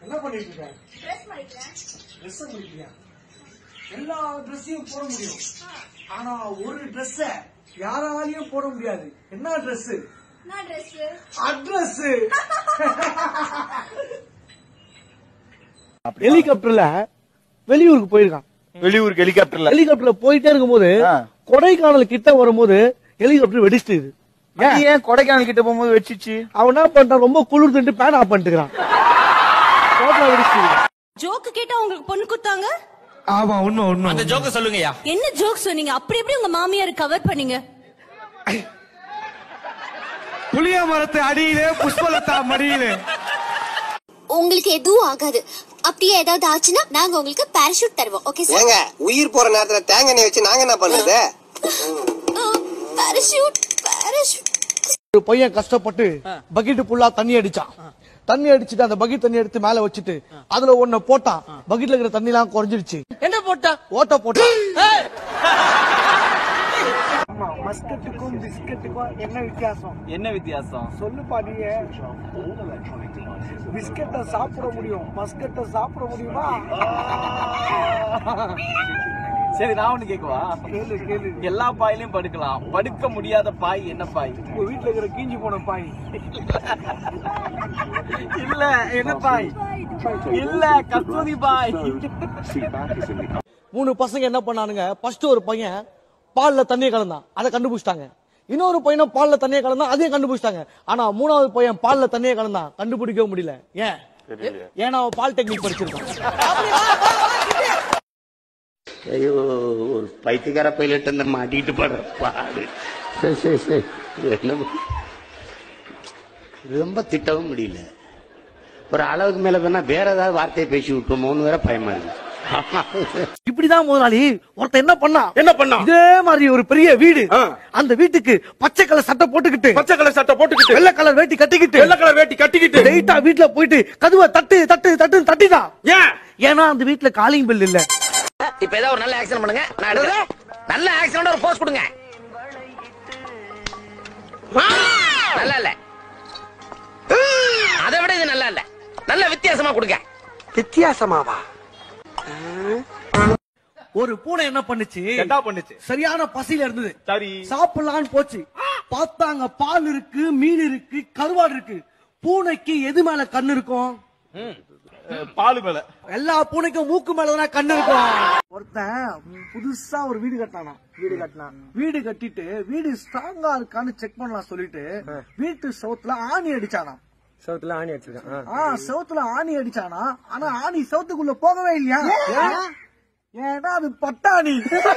என்ன பண்ணிட்டு இருக்க ட்ரெஸ் மாறிக்கிறேன் ட்ரெஸ் முடிக்கிறியா எல்லா ட்ரெஸ்ஸையும் போட முடியும் ஆனா ஒரு ட்ரெஸ்ஸ யாராலையும் போட முடியாது என்ன ட்ரெஸ் நான் ட்ரெஸ் அட்ரஸ் ஹெலிகாப்டர்ல வெளியூருக்கு போயிருக்கான் வெளியூருக்கு ஹெலிகாப்டர்ல ஹெலிகாப்டர்ல போயிட்டே இருக்கும்போது ஆ. கொடைக்கானல் கிட்ட வரும்போது ஹெலிகாப்டர் வெடிச்சிட்டு அது ஏன் கொடைக்கானல் கிட்ட போகும்போது வச்சிச்சு அவன் என்ன பண்ணிட்டான் ரொம்ப குளிர் தண்டு பேன் ஆஃப் பண்ணிட்டுக்கிறான் டோட்டலா வெடிச்சிட்டு ஜோக்கு கேட்டா உங்களுக்கு பொண்ணு குத்தாங்க ஆமா உண்மை உண்மை அந்த ஜோக்க சொல்லுங்கய்யா என்ன ஜோக் சொன்னீங்க அப்படி எப்படி உங்க மாமியார் கவர் பண்ணீங்க புளிய மரத்து அடியிலே புஷ்பலதா மடியிலே உங்களுக்கு எதுவும் ஆகாது அப்படியே ஏதாவது ஆச்சுன்னா நாங்க உங்களுக்கு பாராஷூட் தருவோம் ஓகே சார் ஏங்க உயிர் போற நேரத்துல தேங்காய் எண்ணெய் வச்சு நாங்க என்ன பண்றது பாராஷூட் பாராஷூட் ஒரு பையன் கஷ்டப்பட்டு பக்கெட் ஃபுல்லா தண்ணி அடிச்சான் தண்ணி அடிச்சுட்டு அந்த பக்கெட் தண்ணி எடுத்து மேல வச்சுட்டு அதுல ஒண்ணு போட்டான் பக்கெட்ல இருக்கிற தண்ணி எல்லாம் குறைஞ்சிருச்சு என்ன போட்டா ஓட்ட போட்டான் மஸ்கட்டுக்கும் பிஸ்கட்டுக்கும் என்ன வித்தியாசம் என்ன வித்தியாசம் சொல்லுப்பா நீங்க பிஸ்கட்டை சாப்பிட முடியும் மஸ்கட்டை சாப்பிட முடியுமா சரி நான் ஒண்ணு கேக்குவா கேளு கேளு எல்லா பாயிலையும் படுக்கலாம் படுக்க முடியாத பாய் என்ன பாய் உங்க வீட்டுல இருக்கிற கீஞ்சி போன பாய் இல்ல என்ன பாய் இல்ல கஸ்தூரி பாய் மூணு பசங்க என்ன பண்ணானுங்க ஃபர்ஸ்ட் ஒரு பையன் பால்ல தண்ணியை கலந்தான் அதை கண்டுபிடிச்சிட்டாங்க இன்னொரு பையனும் பால்ல தண்ணியை கலந்தான் அதையும் கண்டுபிடிச்சிட்டாங்க ஆனா மூணாவது பையன் பால்ல தண்ணியை கலந்தான் கண்டுபிடிக்க முடியல ஏன் ஏன்னா அவன் பால் டெக்னிக் படிச்சிருக்கான் ஐயோ ஒரு பைத்தியக்கார பைலட் அந்த மாட்டிக்கிட்டு படுற பாடு சரி சரி சரி என்ன பண்~ ரொம்ப திட்டவும் முடியல ஒரு அளவுக்கு மேல வேணா வேற ஏதாவது வார்த்தையை பேசி விட்டோமோன்னு வேற பயமா இருக்கு இப்படிதான் முதலாளி ஒருத்தன் என்ன பண்ணா என்ன பண்ணா இதே மாதிரி ஒரு பெரிய வீடு அந்த வீட்டுக்கு பச்சை கலர் சட்டை போட்டுக்கிட்டு பச்சை கலர் சட்டை போட்டுக்கிட்டு வெள்ளை கலர் வேட்டி கட்டிக்கிட்டு வெள்ளை கலர் வேட்டி கட்டிக்கிட்டு லைட்டா வீட்டுல போயிட்டு கதுவை தட்டு தட்டு தட்டு தட்டிதான் ஏன் ஏன்னா அந்த வீட்டுல காலிங் பெல் இல்ல இப்ப ஏதாவது ஒரு நல்ல ஆக்சிடென்ட் பண்ணுங்க நான் எடுக்கிறேன் நல்ல ஆக்சிடென்ட் ஒரு போஸ்ட் கொடுங்க நல்லா இல்ல அதை விட இது நல்லா இல்ல நல்ல வித்தியாசமா கொடுங்க வித்தியாசமாவா ஒரு பூனை என்ன பண்ணுச்சு என்ன பண்ணுச்சு சரியான பசியில இருந்தது சரி சாப்பிடலான்னு போச்சு பார்த்தாங்க பால் இருக்கு மீன் இருக்கு கருவாடு இருக்கு பூனைக்கு எது மேல கண்ணு இருக்கும் பாலு மேல எல்லா பூனைக்கும் மூக்கு மேலதானே கண்ணு இருக்கும் ஒருத்தன் புதுசா ஒரு வீடு கட்டினானா வீடு கட்டினான் வீடு கட்டிட்டு வீடு ஸ்ட்ராங்கா இருக்கான்னு செக் பண்ணலாம் சொல்லிட்டு வீட்டு சவுத்துல ஆணி அடிச்சானா சவுத்துல ஆணி அடிச்சிருக்கேன் ஆ செவுத்துல ஆணி அடிச்சானா ஆனா ஆணி செவுத்துக்குள்ள போகவே இல்லையா ஏன்னா அது பட்டாணி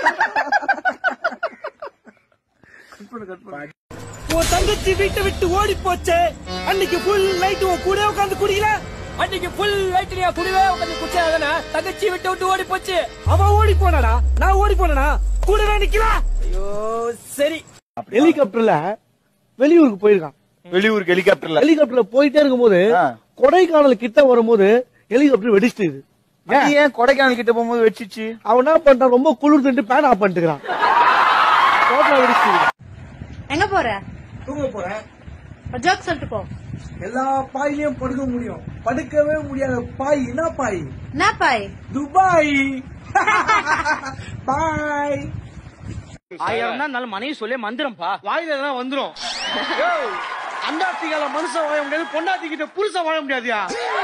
உன் தங்கச்சி வீட்டை விட்டு ஓடி போச்சே அன்னைக்கு ஃபுல் நைட் உன் கூட உட்கார்ந்து குடிக்கல அன்னைக்கு ஃபுல் நைட் நீ கூடவே உட்கார்ந்து குடிச்சாதானே தங்கச்சி விட்டு விட்டு ஓடி போச்சு அவ ஓடி போனாடா நான் ஓடி போனனா கூடவே நிக்கல ஐயோ சரி ஹெலிகாப்டர்ல வெளியூருக்கு போயிருக்கான் வெளியூருக்கு ஹெலிகாப்டர்ல ஹெலிகாப்டர்ல போயிட்டே இருக்கும்போது ஆ. கொடைக்கானல் கிட்ட வரும்போது ஹெலிகாப்டர் வெடிச்சிட்டு அது ஏன் கொடைக்கானல் கிட்ட போகும்போது வச்சிச்சு அவன் என்ன பண்ணிட்டான் ரொம்ப குளிர் தண்டு பேன் ஆஃப் பண்ணிட்டுக்கிறான் டோட்டலா வெடிச்சிட்டு எங்க போற தூங்க போறேன் ஜோக் சொல்லிட்டு போ எல்லா பாயிலையும் படுக்க முடியும் படுக்கவே முடியாத பாய் என்ன பாய் என்ன பாய் துபாய் பாய் ஆயிரம் தான் நல்ல மனைவி சொல்லி மந்திரம்பா வாயில எல்லாம் வந்துரும் அண்டார்டிகால மனுஷன் வாழ முடியாது பொண்டாட்டிக்கிட்ட புருஷன் வாழ முடியாதியா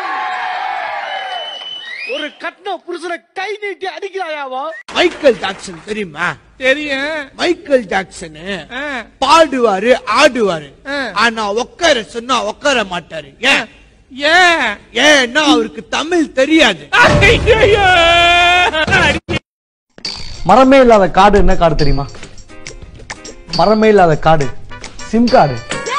ஒரு கட்டின புருஷனை கை நீட்டி அடிக்கிறாயாவோ மைக்கேல் ஜாக்சன் தெரியுமா தெரியும் மைக்கேல் ஜாக்சன் பாடுவாரு ஆடுவாரு ஆனா உட்கார சொன்னா உட்கார மாட்டாரு ஏன் ஏன் ஏன்னா அவருக்கு தமிழ் தெரியாது மரமே இல்லாத காடு என்ன காடு தெரியுமா மரமே இல்லாத காடு சிம் காடு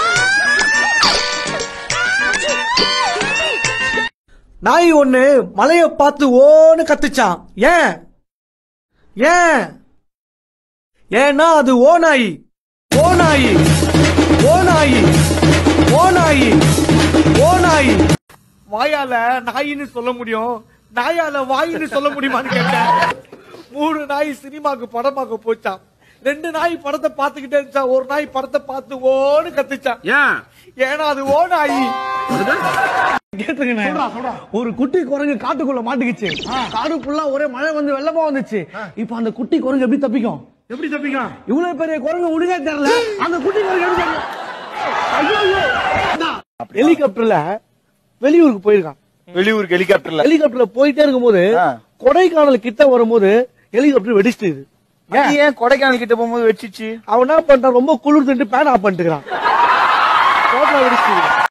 நாய் ஒண்ணு மலைய பார்த்து ஓன்னு கத்துச்சான் ஏன் ஏன் ஏன்னா அது ஓ நாய் ஓ நாய் ஓ நாய் ஓ நாய் ஓ நாய் வாயால நாயின்னு சொல்ல முடியும் நாயால வாயின்னு சொல்ல முடியுமான்னு கேட்டேன் மூணு நாய் சினிமாக்கு படம் பார்க்க போச்சான் ரெண்டு நாய் படத்தை பார்த்துக்கிட்டே இருந்துச்சா ஒரு நாய் படத்தை பார்த்து ஓன்னு கத்துச்சான் ஏன் ஏன்னா அது ஓ நாய் கேட்டுங்கண்ணே ஒரு குட்டி குரங்கு காட்டுக்குள்ள மாட்டிக்கிச்சு காடு ஃபுல்லா ஒரே மழை வந்து வெள்ளமா வந்துச்சு இப்ப அந்த குட்டி குரங்கு எப்படி தப்பிக்கும் எப்படி தப்பிக்கும் இவ்வளவு பெரிய குரங்கு உடுங்க தெரியல அந்த குட்டி குரங்கு எப்படி தப்பிக்கும்? ஐயோ, ஐயோ. அதான், ஹெலிகாப்டர்ல வெளியூருக்கு போயிருக்கான் வெளியூருக்கு ஹெலிகாப்டர்ல ஹெலிகாப்டர்ல போயிட்டே இருக்கும்போது கொடைக்கானல் கிட்ட வரும்போது ஹெலிகாப்டர் வெடிச்சிட்டு இது. அது ஏன் கொடைக்கானல் கிட்ட போகும்போது வச்சிச்சு அவன் என்ன பண்ணிட்டான் ரொம்ப குளிர் தண்டு பேன் ஆஃப் பண்ணிட்டுக்கிறான் டோட்டலா வெடிச்சிட்டு